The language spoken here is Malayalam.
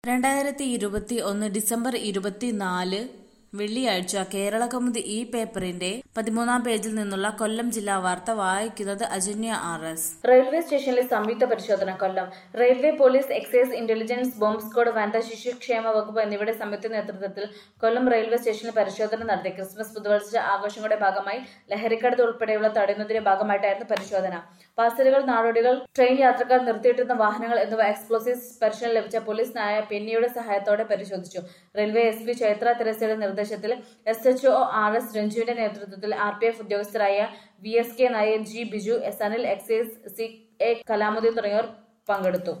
രണ്ടായിരത്തി ഇരുപത്തി ഒന്ന് ഡിസംബർ ഇരുപത്തിനാല് വെള്ളിയാഴ്ച കേരളകൗമുദി ഈ പേപ്പറിന്റെ പതിമൂന്നാം പേജിൽ നിന്നുള്ള കൊല്ലം ജില്ലാ വാർത്ത വായിക്കുന്നത് അജന്യ ആർ എസ് റെയിൽവേ സ്റ്റേഷനിലെ സംയുക്ത പരിശോധന Kollam railway police excise intelligence bomb squad വനിതാ ശിശുക്ഷേമ വകുപ്പ് എന്നിവയുടെ സംയുക്ത നേതൃത്വത്തിൽ കൊല്ലം റെയിൽവേ സ്റ്റേഷനിൽ പരിശോധന നടത്തി ക്രിസ്മസ് പുതുവത്സര ആഘോഷങ്ങളുടെ ഭാഗമായി ലഹരിക്കടത്ത് ഉൾപ്പെടെയുള്ള തടയുന്നതിന്റെ ഭാഗമായിട്ടായിരുന്നു പരിശോധന പാസലുകൾ നാടോടികൾ ട്രെയിൻ യാത്രക്കാർ നിർത്തിയിട്ടിരുന്ന വാഹനങ്ങൾ എന്നിവ എക്സ്പ്ലോസീവ്സ് പരിശീലനം ലഭിച്ച പോലീസ് നായ പെന്നിയുടെ സഹായത്തോടെ പരിശോധിച്ചു റെയിൽവേ എസ് പി ചൈത്ര തെരസയുടെ നിർദ്ദേശത്തിൽ S H O R S രഞ്ജുവിന്റെ നേതൃത്വത്തിൽ ആർ പി എഫ് ഉദ്യോഗസ്ഥരായ V S K Nair G Biju S Anil excise C A Kalamuddin തുടങ്ങിയവർ പങ്കെടുത്തു